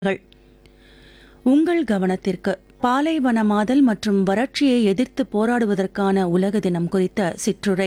கள். உங்கள் கவனத்திற்கு பாலைவனமாதல் மற்றும் வறட்சியை எதிர்த்து போராடுவதற்கான உலக தினம் குறித்த சிற்றுரை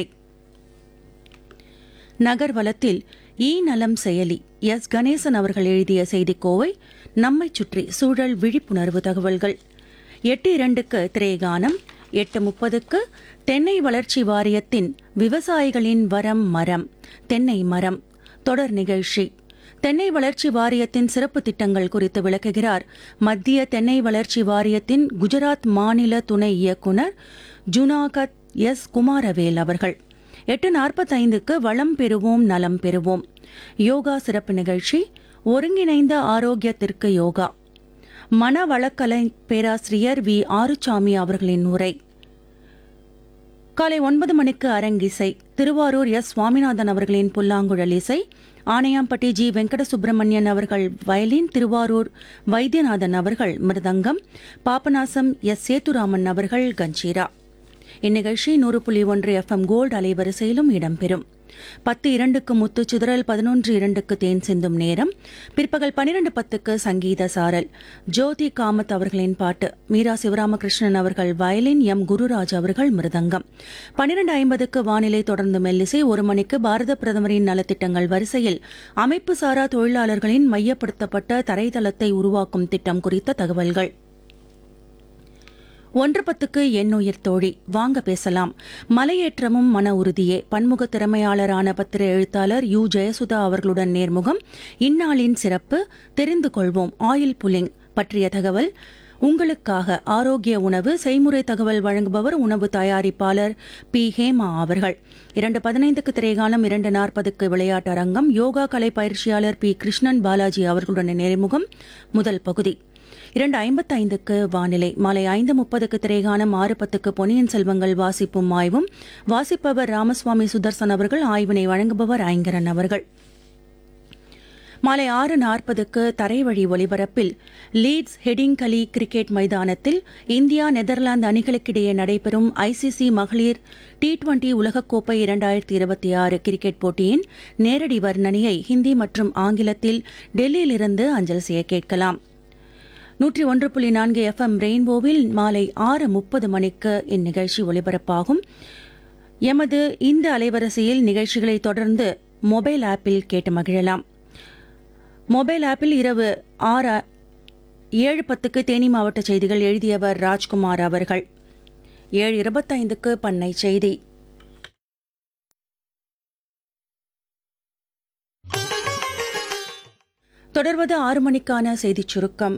நகர்வலத்தில் இ நலம் செயலி எஸ் கணேசன் அவர்கள் எழுதிய செய்திக்கோவை நம்மைச் சுற்றி சூழல் விழிப்புணர்வு தகவல்கள் எட்டு இரண்டுக்கு திரேகானம் எட்டு முப்பதுக்கு தென்னை வளர்ச்சி வாரியத்தின் விவசாயிகளின் வரம் மரம் தென்னை மரம் தொடர் நிகழ்ச்சி தென்னை வளர்ச்சி வாரியத்தின் சிறப்பு திட்டங்கள் குறித்து விளக்குகிறார் மத்திய தென்னை வளர்ச்சி வாரியத்தின் குஜராத் மாநில துணை இயக்குநர் ஜுனாகத் எஸ் குமாரவேல் அவர்கள் எட்டு நாற்பத்தைந்துக்கு வளம் பெறுவோம் நலம் பெறுவோம் யோகா சிறப்பு நிகழ்ச்சி ஒருங்கிணைந்த ஆரோக்கியத்திற்கு யோகா மனவளக்கலை பேராசிரியர் வி ஆறுசாமி அவர்களின் உரை காலை ஒன்பது மணிக்கு அரங்கிசை திருவாரூர் எஸ் சுவாமிநாதன் அவர்களின் புல்லாங்குழல் இசை ஆணையாம்பட்டி ஜி வெங்கட சுப்பிரமணியன் அவர்கள் வயலின் திருவாரூர் வைத்தியநாதன் அவர்கள் மிருதங்கம் பாபநாசம் எஸ் சேத்துராமன் அவர்கள் கஞ்சீரா இந்நிகழ்ச்சி நூறு புள்ளி ஒன்று எஃப்எம் கோல்டு அலைவரிசையிலும் இடம்பெறும் பத்து இரண்டுக்கு முத்து சிதறல் பதினொன்று இரண்டுக்கு தேன் சிந்தும் நேரம் பிற்பகல் பனிரெண்டு பத்துக்கு சங்கீத சாரல் ஜோதி காமத் அவர்களின் பாட்டு மீரா சிவராமகிருஷ்ணன் அவர்கள் வயலின் எம் குருராஜ் அவர்கள் மிருதங்கம் பனிரெண்டு ஐம்பதுக்கு வானிலை தொடர்ந்து மெல்லிசை ஒரு மணிக்கு பாரத பிரதமரின் நலத்திட்டங்கள் வரிசையில் அமைப்பு சாரா தொழிலாளர்களின் மையப்படுத்தப்பட்ட தரைதளத்தை உருவாக்கும் திட்டம் குறித்த தகவல்கள் ஒன்று பத்துக்கு எண்ணுயிர் தோழி வாங்க பேசலாம் மலையேற்றமும் மன உறுதியே பன்முக திறமையாளரான பத்திர எழுத்தாளர் யு ஜெயசுதா அவர்களுடன் நேர்முகம் இந்நாளின் சிறப்பு தெரிந்து கொள்வோம் ஆயில் புல்லிங் பற்றிய தகவல் உங்களுக்காக ஆரோக்கிய உணவு செய்முறை தகவல் வழங்குபவர் உணவு தயாரிப்பாளர் பி ஹேமா அவர்கள் இரண்டு பதினைந்துக்கு திரைகாலம் இரண்டு நாற்பதுக்கு விளையாட்டு அரங்கம் யோகா கலை பயிற்சியாளர் பி கிருஷ்ணன் பாலாஜி அவர்களுடன் நேர்முகம் முதல் பகுதி இரண்டு ஐம்பத்தைந்துக்கு வானிலை மாலை ஐந்து முப்பதுக்கு திரைகானம் ஆறு பத்துக்கு பொன்னியின் செல்வங்கள் வாசிப்பும் ஆய்வும் வாசிப்பவர் ராமசுவாமி சுதர்சன் அவர்கள் ஆய்வினை வழங்குபவர் ஐங்கரன் அவர்கள் மாலை ஆறு நாற்பதுக்கு தரைவழி ஒலிபரப்பில் லீட்ஸ் ஹெடிங்கலி கிரிக்கெட் மைதானத்தில் இந்தியா நெதர்லாந்து அணிகளுக்கிடையே நடைபெறும் ஐசிசி மகளிர் டி டுவெண்டி உலகக்கோப்பை இரண்டாயிரத்தி இருபத்தி ஆறு கிரிக்கெட் போட்டியின் நேரடி வர்ணனையை ஹிந்தி மற்றும் ஆங்கிலத்தில் டெல்லியிலிருந்து அஞ்சல் செய்ய கேட்கலாம் நூற்றி ஒன்று புள்ளி நான்கு எஃப்எம் ரெயின்போவில் மாலை ஆறு முப்பது மணிக்கு இந்நிகழ்ச்சி ஒலிபரப்பாகும் எமது இந்த அலைவரிசையில் நிகழ்ச்சிகளை தொடர்ந்து மொபைல் ஆப்பில் கேட்டு மகிழலாம் மொபைல் ஆப்பில் இரவு ஆறு ஏழு பத்துக்கு தேனி மாவட்ட செய்திகள் எழுதியவர் ராஜ்குமார் அவர்கள் ஏழு இருபத்தைந்துக்கு பண்ணை செய்தி தொடர்வது ஆறு மணிக்கான செய்திச் சுருக்கம்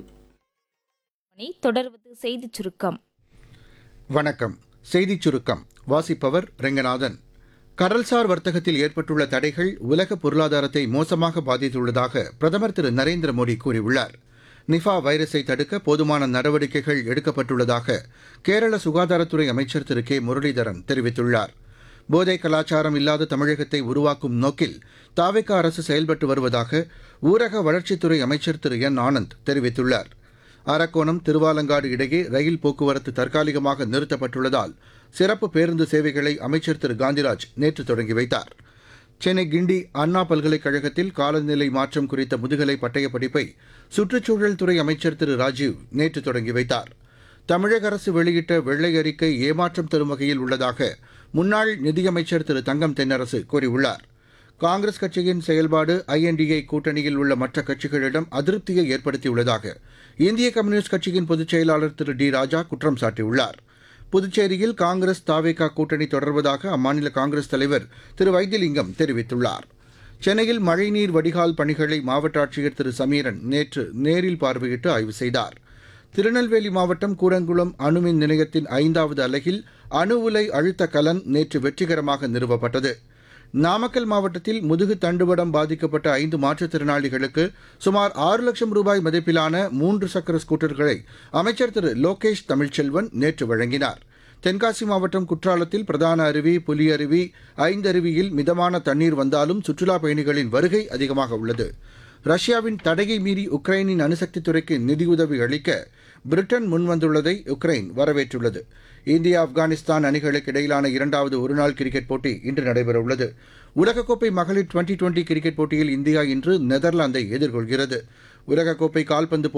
மணி தொடர்வது செய்திச் சுருக்கம் வணக்கம் செய்திச் சுருக்கம் வாசிப்பவர் ரெங்கநாதன் கடல்சார் வர்த்தகத்தில் ஏற்பட்டுள்ள தடைகள் உலக பொருளாதாரத்தை மோசமாக பாதித்துள்ளதாக பிரதமர் திரு நரேந்திர மோடி கூறியுள்ளார் நிஃபா வைரஸை தடுக்க போதுமான நடவடிக்கைகள் எடுக்கப்பட்டுள்ளதாக கேரள சுகாதாரத்துறை அமைச்சர் திரு கே முரளிதரன் தெரிவித்துள்ளார் போதை கலாச்சாரம் இல்லாத தமிழகத்தை உருவாக்கும் நோக்கில் தாவேக அரசு செயல்பட்டு வருவதாக ஊரக வளர்ச்சித்துறை அமைச்சர் திரு என் ஆனந்த் தெரிவித்துள்ளார் அரக்கோணம் திருவாலங்காடு இடையே ரயில் போக்குவரத்து தற்காலிகமாக நிறுத்தப்பட்டுள்ளதால் சிறப்பு பேருந்து சேவைகளை அமைச்சர் திரு காந்திராஜ் நேற்று தொடங்கி வைத்தார் சென்னை கிண்டி அண்ணா பல்கலைக்கழகத்தில் காலநிலை மாற்றம் குறித்த முதுகலை பட்டய படிப்பை சுற்றுச்சூழல் துறை அமைச்சர் திரு ராஜீவ் நேற்று தொடங்கி வைத்தார் தமிழக அரசு வெளியிட்ட வெள்ளை அறிக்கை ஏமாற்றம் தரும் வகையில் உள்ளதாக முன்னாள் நிதியமைச்சர் திரு தங்கம் தென்னரசு கூறியுள்ளார் காங்கிரஸ் கட்சியின் செயல்பாடு ஐஎன்டிஏ கூட்டணியில் உள்ள மற்ற கட்சிகளிடம் அதிருப்தியை ஏற்படுத்தியுள்ளதாக இந்திய கம்யூனிஸ்ட் கட்சியின் பொதுச் செயலாளர் திரு டி ராஜா குற்றம் சாட்டியுள்ளார் புதுச்சேரியில் காங்கிரஸ் தாவேகா கூட்டணி தொடர்வதாக அம்மாநில காங்கிரஸ் தலைவர் திரு வைத்திலிங்கம் தெரிவித்துள்ளார் சென்னையில் மழைநீர் வடிகால் பணிகளை மாவட்ட ஆட்சியர் திரு சமீரன் நேற்று நேரில் பார்வையிட்டு ஆய்வு செய்தார் திருநெல்வேலி மாவட்டம் கூடங்குளம் அணுமின் நிலையத்தின் ஐந்தாவது அலகில் அணு உலை அழுத்த கலன் நேற்று வெற்றிகரமாக நிறுவப்பட்டது நாமக்கல் மாவட்டத்தில் முதுகு தண்டுவடம் பாதிக்கப்பட்ட ஐந்து மாற்றுத்திறனாளிகளுக்கு சுமார் ஆறு லட்சம் ரூபாய் மதிப்பிலான மூன்று சக்கர ஸ்கூட்டர்களை அமைச்சர் திரு லோகேஷ் தமிழ்ச்செல்வன் நேற்று வழங்கினார் தென்காசி மாவட்டம் குற்றாலத்தில் பிரதான அருவி புலி அருவி ஐந்தருவியில் மிதமான தண்ணீர் வந்தாலும் சுற்றுலா பயணிகளின் வருகை அதிகமாக உள்ளது ரஷ்யாவின் தடையை மீறி உக்ரைனின் அணுசக்தி துறைக்கு நிதியுதவி அளிக்க பிரிட்டன் முன்வந்துள்ளதை உக்ரைன் வரவேற்றுள்ளது இந்தியா ஆப்கானிஸ்தான் அணிகளுக்கு இடையிலான இரண்டாவது ஒருநாள் கிரிக்கெட் போட்டி இன்று நடைபெறவுள்ளது உலகக்கோப்பை மகளிர் டுவெண்டி டுவெண்டி கிரிக்கெட் போட்டியில் இந்தியா இன்று நெதர்லாந்தை எதிர்கொள்கிறது உலகக்கோப்பை கால்பந்து